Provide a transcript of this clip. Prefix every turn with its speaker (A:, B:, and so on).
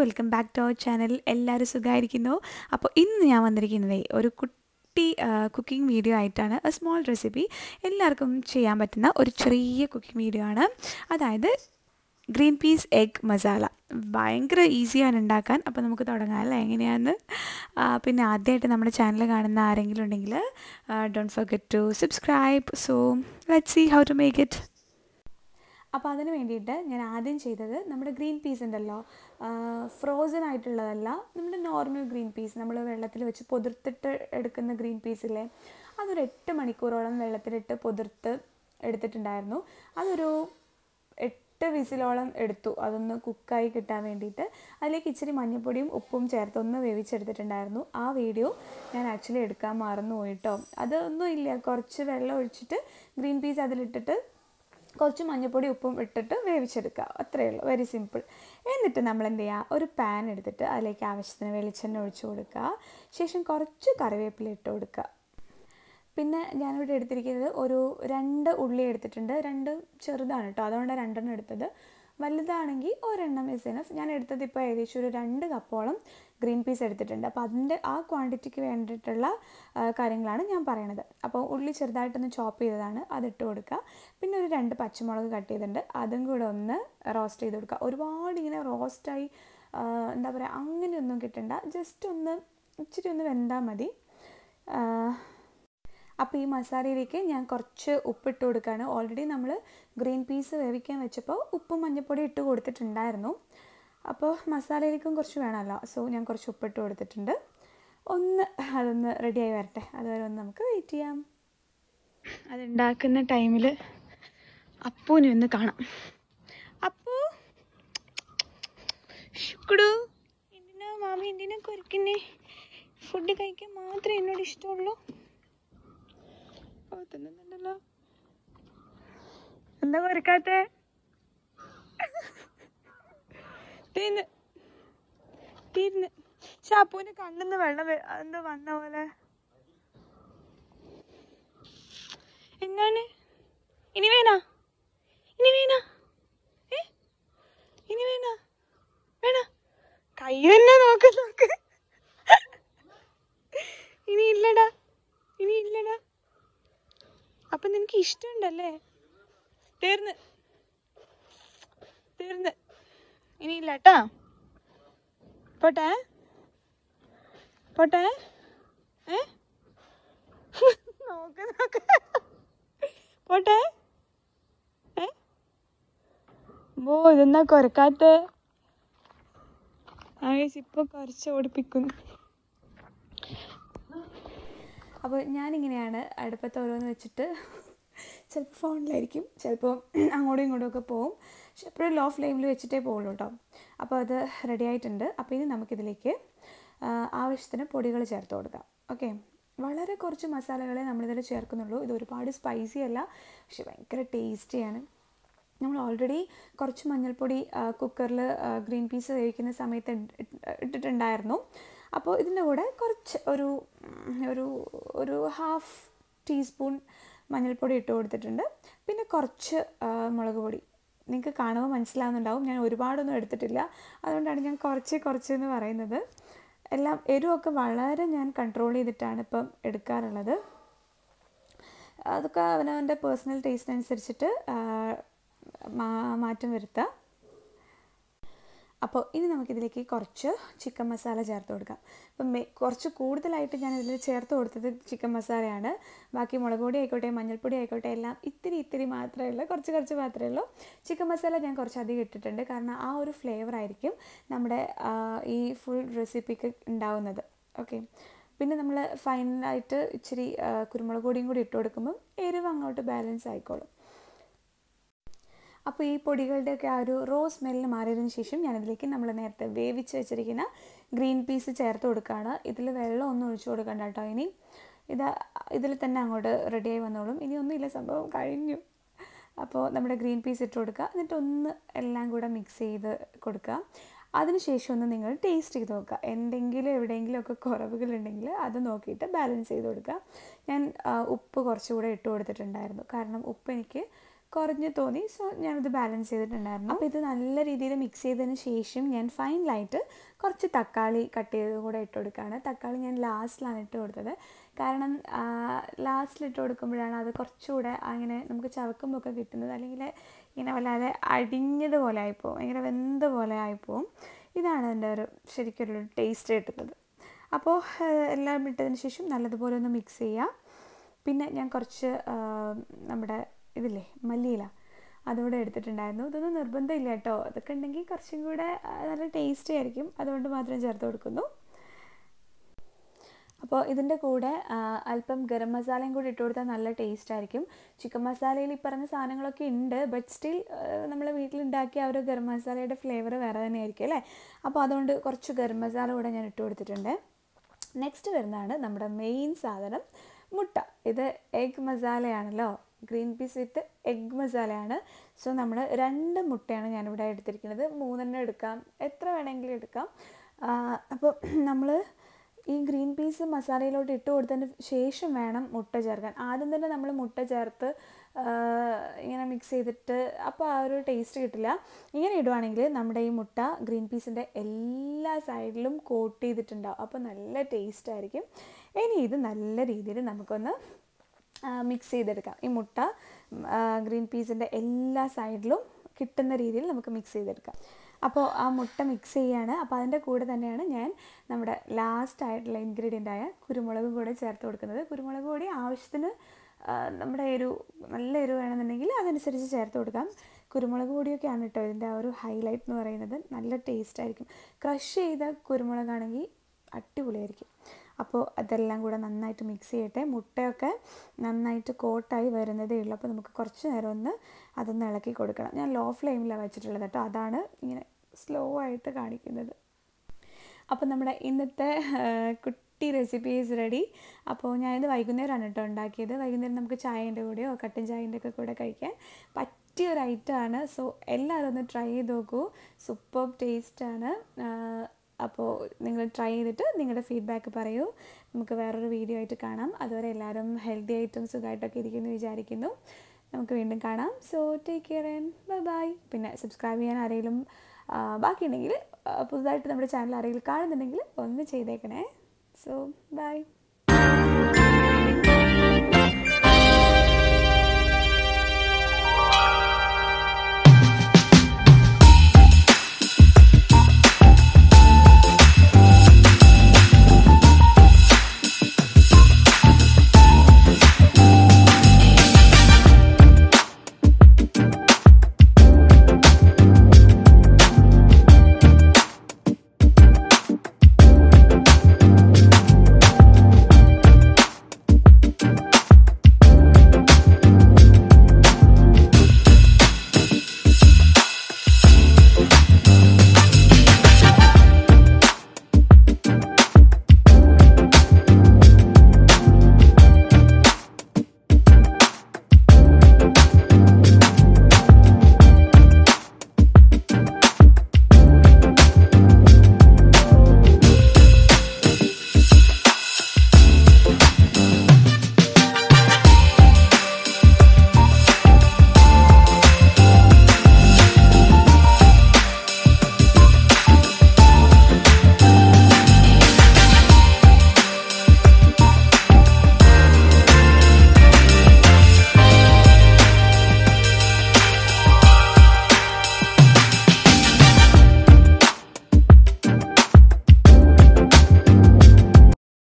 A: welcome back to our channel എല്ലാവരും സുഖമായിരിക്കുന്നു അപ്പോൾ ഇന്ന് ഞാൻ വന്നിരിക്കുന്നത് ഒരു കുട്ടി കുക്കിംഗ് വീഡിയോ ആയിട്ടാണ് എ സ്മോൾ റെസിപ്പി എല്ലാവർക്കും ചെയ്യാൻ പറ്റുന്ന ഒരു ചെറിയ കുക്കിംഗ് വീഡിയോ ആണ് അതായത് ഗ്രീൻ പീസ് എഗ് മസാല ഭയങ്കര ഈസിയാണ് ഉണ്ടാക്കാൻ അപ്പോൾ നമുക്ക് തുടങ്ങാം അല്ലേ എങ്ങനെയാണെന്ന് പിന്നെ ആദ്യമായിട്ട് നമ്മുടെ ചാനൽ കാണുന്ന ആരെങ്കിലും ഉണ്ടെങ്കിൽ don't forget to subscribe so let see how to make it അപ്പോൾ അതിന് വേണ്ടിയിട്ട് ഞാൻ ആദ്യം ചെയ്തത് നമ്മുടെ ഗ്രീൻ പീസ് ഉണ്ടല്ലോ ഫ്രോസൺ ആയിട്ടുള്ളതല്ല നമ്മുടെ നോർമൽ ഗ്രീൻ പീസ് നമ്മൾ വെള്ളത്തിൽ വെച്ച് പൊതിർത്തിട്ട് എടുക്കുന്ന ഗ്രീൻ പീസില്ലേ അതൊരു എട്ട് മണിക്കൂറോളം വെള്ളത്തിലിട്ട് പൊതിർത്ത് എടുത്തിട്ടുണ്ടായിരുന്നു അതൊരു എട്ട് വിസിലോളം എടുത്തു അതൊന്ന് കുക്കായി കിട്ടാൻ വേണ്ടിയിട്ട് അതിലേക്ക് ഇച്ചിരി മഞ്ഞൾപ്പൊടിയും ഉപ്പും ചേർത്ത് ഒന്ന് വേവിച്ചെടുത്തിട്ടുണ്ടായിരുന്നു ആ വീഡിയോ ഞാൻ ആക്ച്വലി എടുക്കാൻ മറന്നു പോയിട്ടോ അതൊന്നും ഇല്ല കുറച്ച് വെള്ളം ഒഴിച്ചിട്ട് ഗ്രീൻ പീസ് അതിലിട്ടിട്ട് കുറച്ച് മഞ്ഞൾപ്പൊടി ഉപ്പും ഇട്ടിട്ട് വേവിച്ചെടുക്കുക അത്രയേ ഉള്ളൂ വെരി സിമ്പിൾ എന്നിട്ട് നമ്മൾ എന്ത് ചെയ്യുക ഒരു പാൻ എടുത്തിട്ട് അതിലേക്ക് ആവശ്യത്തിന് വെളിച്ചെണ്ണ ഒഴിച്ചു കൊടുക്കുക ശേഷം കുറച്ച് കറിവേപ്പില ഇട്ട് കൊടുക്കുക പിന്നെ ഞാനിവിടെ എടുത്തിരിക്കുന്നത് ഒരു രണ്ട് ഉള്ളി എടുത്തിട്ടുണ്ട് രണ്ട് ചെറുതാണ് കേട്ടോ അതുകൊണ്ടാണ് രണ്ടെണ്ണം എടുത്തത് വലുതാണെങ്കിൽ ഒരെണ്ണം ഇസ് എനഫ് ഞാൻ എടുത്തത് ഇപ്പോൾ ഏകദേശം ഒരു രണ്ട് കപ്പോളം ഗ്രീൻ പീസ് എടുത്തിട്ടുണ്ട് അപ്പോൾ അതിൻ്റെ ആ ക്വാണ്ടിറ്റിക്ക് വേണ്ടിയിട്ടുള്ള കാര്യങ്ങളാണ് ഞാൻ പറയണത് അപ്പോൾ ഉള്ളി ചെറുതായിട്ടൊന്ന് ചോപ്പ് ചെയ്തതാണ് അതിട്ട് കൊടുക്കുക പിന്നെ ഒരു രണ്ട് പച്ചമുളക് കട്ട് ചെയ്തിട്ടുണ്ട് അതും കൂടെ ഒന്ന് റോസ്റ്റ് ചെയ്ത് കൊടുക്കുക ഒരുപാട് ഇങ്ങനെ റോസ്റ്റായി എന്താ പറയുക അങ്ങനെയൊന്നും കിട്ടണ്ട ജസ്റ്റ് ഒന്ന് ഇച്ചിരി ഒന്ന് വെന്താൽ മതി അപ്പോൾ ഈ മസാലയിലേക്ക് ഞാൻ കുറച്ച് ഉപ്പിട്ട് കൊടുക്കുകയാണ് ഓൾറെഡി നമ്മൾ ഗ്രീൻ പീസ് വേവിക്കാൻ വെച്ചപ്പോൾ ഉപ്പും മഞ്ഞൾപ്പൊടി ഇട്ട് കൊടുത്തിട്ടുണ്ടായിരുന്നു അപ്പോൾ മസാലയിലേക്കും കുറച്ച് വേണമല്ലോ സോ ഞാൻ കുറച്ച് ഉപ്പിട്ട് കൊടുത്തിട്ടുണ്ട് ഒന്ന് അതൊന്ന് റെഡിയായി വരട്ടെ അതുവരെ ഒന്ന് നമുക്ക് വെയിറ്റ് ചെയ്യാം അതുണ്ടാക്കുന്ന ടൈമിൽ അപ്പൂനെ ഒന്ന് കാണാം അപ്പു ശുക്ടു എന്തിനാ മാമി എന്തിനാ കുരക്കുന്നേ ഫുഡ് കഴിക്കാൻ മാത്രമേ എന്നോട് ഇഷ്ടമുള്ളൂ ഓ തിന്നുന്നുണ്ടല്ലോ എന്താ കുരക്കാത്തെ തീർന്ന് തീർന്ന് ഷാപ്പുവിന് കണ്ണിന്ന് വെള്ളം എന്താ വന്ന പോലെ എന്താണ് ഇനി വേണ ഇനി വേണ ഏ ഇനി വേണ വേണ കൈ തന്നെ നോക്ക് നോക്ക് ഇനി ഇല്ലടാ ഇനി ഇല്ലടാ അപ്പൊ നിനക്ക് ഇഷ്ടമുണ്ടല്ലേ തീർന്ന് തീർന്ന് ഇനി ഇല്ല കേട്ടാ പോട്ടെ പോട്ടെ ഏ നോക്ക് നോക്ക് പോട്ടെ ഏ ബോ ഇതെന്നാ കൊരക്കാത്ത ആയേസ് ഇപ്പൊ കുറച്ച് ഓടിപ്പിക്കുന്നു അപ്പോൾ ഞാനിങ്ങനെയാണ് അടുപ്പത്ത് ഓരോന്ന് വെച്ചിട്ട് ചിലപ്പോൾ ഫോണിലായിരിക്കും ചിലപ്പോൾ അങ്ങോട്ടും ഇങ്ങോട്ടും ഒക്കെ പോവും പക്ഷെ എപ്പോഴും ലോ ഫ്ലെയിമിൽ വെച്ചിട്ടേ പോകുള്ളൂ കേട്ടോ അപ്പോൾ അത് റെഡി ആയിട്ടുണ്ട് അപ്പോൾ ഇനി നമുക്കിതിലേക്ക് ആവശ്യത്തിന് പൊടികൾ ചേർത്ത് കൊടുക്കാം ഓക്കെ വളരെ കുറച്ച് മസാലകളെ നമ്മളിതിൽ ചേർക്കുന്നുള്ളൂ ഇത് ഒരുപാട് സ്പൈസി അല്ല പക്ഷെ ഭയങ്കര ടേസ്റ്റിയാണ് നമ്മൾ ഓൾറെഡി കുറച്ച് മഞ്ഞൾപ്പൊടി കുക്കറിൽ ഗ്രീൻ പീസ് വേവിക്കുന്ന സമയത്ത് ഇട്ടിട്ടുണ്ടായിരുന്നു അപ്പോൾ ഇതിൻ്റെ കൂടെ കുറച്ച് ഒരു ഒരു ഒരു ഹാഫ് ടീസ്പൂൺ മഞ്ഞൾപ്പൊടി ഇട്ട് കൊടുത്തിട്ടുണ്ട് പിന്നെ കുറച്ച് മുളക് പൊടി നിങ്ങൾക്ക് കാണുമ്പോൾ മനസ്സിലാവുന്നുണ്ടാവും ഞാൻ ഒരുപാടൊന്നും എടുത്തിട്ടില്ല അതുകൊണ്ടാണ് ഞാൻ കുറച്ച് കുറച്ച് എന്ന് പറയുന്നത് എല്ലാം എരിവൊക്കെ വളരെ ഞാൻ കൺട്രോൾ ചെയ്തിട്ടാണ് ഇപ്പം എടുക്കാറുള്ളത് അതൊക്കെ അവനവൻ്റെ പേഴ്സണൽ ടേസ്റ്റ് അനുസരിച്ചിട്ട് മാറ്റം വരുത്തുക അപ്പോൾ ഇനി നമുക്കിതിലേക്ക് കുറച്ച് ചിക്കൻ മസാല ചേർത്ത് കൊടുക്കാം അപ്പം മെ കുറച്ച് കൂടുതലായിട്ട് ഞാൻ ഇതിൽ ചേർത്ത് കൊടുത്തത് ചിക്കൻ മസാലയാണ് ബാക്കി മുളക് പൊടി ആയിക്കോട്ടെ മഞ്ഞൾപ്പൊടി ആയിക്കോട്ടെ എല്ലാം ഇത്തിരി ഇത്തിരി മാത്രമേ ഉള്ളൂ കുറച്ച് കുറച്ച് മാത്രമേ ഉള്ളൂ ചിക്കൻ മസാല ഞാൻ കുറച്ച് അധികം ഇട്ടിട്ടുണ്ട് കാരണം ആ ഒരു ഫ്ലേവർ ആയിരിക്കും നമ്മുടെ ഈ ഫുൾ റെസിപ്പിക്ക് ഉണ്ടാവുന്നത് ഓക്കെ പിന്നെ നമ്മൾ ഫൈനലായിട്ട് ഇച്ചിരി കുരുമുളക് പൊടിയും കൂടി ഇട്ട് കൊടുക്കുമ്പം എരിവ് അങ്ങോട്ട് ബാലൻസ് ആയിക്കോളും അപ്പോൾ ഈ പൊടികളുടെയൊക്കെ ആ ഒരു റോ സ്മെല്ല് മാറിയതിന് ശേഷം ഞാനിതിലേക്ക് നമ്മൾ നേരത്തെ വേവിച്ച് വെച്ചിരിക്കുന്ന ഗ്രീൻ പീസ് ചേർത്ത് കൊടുക്കുകയാണ് ഇതിൽ വെള്ളം ഒന്നും ഒഴിച്ചു കൊടുക്കണ്ട കേട്ടോ ഇനി ഇത് ഇതിൽ തന്നെ അങ്ങോട്ട് റെഡിയായി വന്നോളും ഇനി ഒന്നുമില്ല സംഭവം കഴിഞ്ഞു അപ്പോൾ നമ്മുടെ ഗ്രീൻ പീസ് ഇട്ട് കൊടുക്കുക എന്നിട്ട് ഒന്ന് എല്ലാം കൂടെ മിക്സ് ചെയ്ത് കൊടുക്കുക അതിനുശേഷം ഒന്ന് നിങ്ങൾ ടേസ്റ്റ് ചെയ്ത് നോക്കുക എന്തെങ്കിലും എവിടെയെങ്കിലും ഒക്കെ കുറവുകളുണ്ടെങ്കിൽ അത് നോക്കിയിട്ട് ബാലൻസ് ചെയ്ത് കൊടുക്കുക ഞാൻ ഉപ്പ് കുറച്ചുകൂടെ ഇട്ട് കൊടുത്തിട്ടുണ്ടായിരുന്നു കാരണം ഉപ്പ് എനിക്ക് കുറഞ്ഞ് തോന്നി സോ ഞാനത് ബാലൻസ് ചെയ്തിട്ടുണ്ടായിരുന്നു അപ്പോൾ ഇത് നല്ല രീതിയിൽ മിക്സ് ചെയ്തതിന് ശേഷം ഞാൻ ഫൈനലായിട്ട് കുറച്ച് തക്കാളി കട്ട് ചെയ്ത് കൂടെ ഇട്ട് കൊടുക്കുകയാണ് തക്കാളി ഞാൻ ലാസ്റ്റിലാണ് ഇട്ട് കൊടുത്തത് കാരണം ലാസ്റ്റിൽ ഇട്ട് കൊടുക്കുമ്പോഴാണ് അത് കുറച്ചുകൂടെ അങ്ങനെ നമുക്ക് ചവക്കുമ്പോൾ ഒക്കെ കിട്ടുന്നത് അല്ലെങ്കിൽ ഇങ്ങനെ വല്ലാതെ അടിഞ്ഞതുപോലെ ആയിപ്പോവും ഭയങ്കര വെന്ത പോലെ ആയിപ്പോവും ഇതാണ് എൻ്റെ ഒരു ശരിക്കൊരു ടേസ്റ്റ് കിട്ടുന്നത് അപ്പോൾ എല്ലാം ഇട്ടതിന് ശേഷം നല്ലതുപോലെ ഒന്ന് മിക്സ് ചെയ്യുക പിന്നെ ഞാൻ കുറച്ച് നമ്മുടെ ഇതില്ലേ മല്ലിയില അതുകൂടെ എടുത്തിട്ടുണ്ടായിരുന്നു ഇതൊന്നും നിർബന്ധമില്ല കേട്ടോ അതൊക്കെ ഉണ്ടെങ്കിൽ കുറച്ചും കൂടെ നല്ല ടേസ്റ്റി ആയിരിക്കും അതുകൊണ്ട് മാത്രം ചേർത്ത് കൊടുക്കുന്നു അപ്പോൾ ഇതിൻ്റെ കൂടെ അല്പം ഗരം മസാലയും കൂടി ഇട്ട് കൊടുത്താൽ നല്ല ടേസ്റ്റ് ആയിരിക്കും ചിക്കൻ മസാലയിൽ ഈ പറഞ്ഞ സാധനങ്ങളൊക്കെ ഉണ്ട് ബട്ട് സ്റ്റിൽ നമ്മൾ വീട്ടിലുണ്ടാക്കിയ ആ ഒരു ഗരം മസാലയുടെ ഫ്ലേവർ വേറെ തന്നെ ആയിരിക്കും അല്ലേ അപ്പോൾ അതുകൊണ്ട് കുറച്ച് ഗരം മസാല കൂടെ ഞാൻ ഇട്ട് കൊടുത്തിട്ടുണ്ട് നെക്സ്റ്റ് വരുന്നതാണ് നമ്മുടെ മെയിൻ സാധനം മുട്ട ഇത് എഗ് മസാലയാണല്ലോ ഗ്രീൻ പീസ് വിത്ത് എഗ് മസാലയാണ് സോ നമ്മൾ രണ്ട് മുട്ടയാണ് ഞാനിവിടെ എടുത്തിരിക്കുന്നത് മൂന്നെണ്ണം എടുക്കാം എത്ര വേണമെങ്കിലും എടുക്കാം അപ്പോൾ നമ്മൾ ഈ ഗ്രീൻ പീസ് മസാലയിലോട്ട് ഇട്ട് കൊടുത്തതിന് ശേഷം വേണം മുട്ട ചേർക്കാൻ ആദ്യം തന്നെ നമ്മൾ മുട്ട ചേർത്ത് ഇങ്ങനെ മിക്സ് ചെയ്തിട്ട് അപ്പോൾ ആ ഒരു ടേസ്റ്റ് കിട്ടില്ല ഇങ്ങനെ ഇടുവാണെങ്കിൽ നമ്മുടെ ഈ മുട്ട ഗ്രീൻ പീസിൻ്റെ എല്ലാ സൈഡിലും കോട്ട് ചെയ്തിട്ടുണ്ടാവും അപ്പോൾ നല്ല ടേസ്റ്റ് ആയിരിക്കും ഇനി ഇത് നല്ല രീതിയിൽ നമുക്കൊന്ന് മിക്സ് ചെയ്തെടുക്കാം ഈ മുട്ട ഗ്രീൻ പീസിൻ്റെ എല്ലാ സൈഡിലും കിട്ടുന്ന രീതിയിൽ നമുക്ക് മിക്സ് ചെയ്തെടുക്കാം അപ്പോൾ ആ മുട്ട മിക്സ് ചെയ്യാണ് അപ്പോൾ അതിൻ്റെ കൂടെ തന്നെയാണ് ഞാൻ നമ്മുടെ ലാസ്റ്റ് ആയിട്ടുള്ള ഇൻഗ്രീഡിയൻ്റ് ആയ കുരുമുളകും കൂടെ ചേർത്ത് കൊടുക്കുന്നത് കുരുമുളക് പൊടി ആവശ്യത്തിന് നമ്മുടെ എരു നല്ല എരിവ് വേണമെന്നുണ്ടെങ്കിൽ അതനുസരിച്ച് ചേർത്ത് കൊടുക്കാം കുരുമുളക് പൊടിയൊക്കെയാണ് കേട്ടോ ഇതിൻ്റെ ആ ഒരു ഹൈലൈറ്റ് എന്ന് പറയുന്നത് നല്ല ടേസ്റ്റ് ആയിരിക്കും ക്രഷ് ചെയ്ത കുരുമുളകാണെങ്കിൽ അടിപൊളിയായിരിക്കും അപ്പോൾ അതെല്ലാം കൂടെ നന്നായിട്ട് മിക്സ് ചെയ്യട്ടെ മുട്ടയൊക്കെ നന്നായിട്ട് കോട്ടായി വരുന്നതേ ഉള്ളൂ അപ്പോൾ നമുക്ക് കുറച്ച് നേരം ഒന്ന് അതൊന്ന് ഇളക്കി കൊടുക്കണം ഞാൻ ലോ ഫ്ലെയിമിലാണ് വെച്ചിട്ടുള്ളത് കേട്ടോ അതാണ് ഇങ്ങനെ സ്ലോ ആയിട്ട് കാണിക്കുന്നത് അപ്പോൾ നമ്മുടെ ഇന്നത്തെ കുട്ടി റെസിപ്പീസ് റെഡി അപ്പോൾ ഞാനിത് വൈകുന്നേരമാണ് കേട്ടോ ഉണ്ടാക്കിയത് വൈകുന്നേരം നമുക്ക് ചായൻ്റെ കൂടെയോ കട്ടൻ ചായൻ്റെ ഒക്കെ കൂടെ കഴിക്കാൻ പറ്റിയ ഒരു ഐറ്റമാണ് സോ എല്ലാവരും ഒന്ന് ട്രൈ ചെയ്ത് നോക്കൂ സൂപ്പർ ടേസ്റ്റാണ് അപ്പോൾ നിങ്ങൾ ട്രൈ ചെയ്തിട്ട് നിങ്ങളുടെ ഫീഡ്ബാക്ക് പറയൂ നമുക്ക് വേറൊരു വീഡിയോ ആയിട്ട് കാണാം അതുവരെ എല്ലാവരും ഹെൽത്തി ആയിട്ടും സുഖമായിട്ടൊക്കെ ഇരിക്കുമെന്ന് വിചാരിക്കുന്നു നമുക്ക് വീണ്ടും കാണാം so take care and bye bye പിന്നെ സബ്സ്ക്രൈബ് ചെയ്യാൻ ആരെങ്കിലും ബാക്കിയുണ്ടെങ്കിൽ പുതുതായിട്ട് നമ്മുടെ ചാനൽ ആരെങ്കിലും കാണുന്നുണ്ടെങ്കിൽ ഒന്ന് ചെയ്തേക്കണേ സോ ബൈ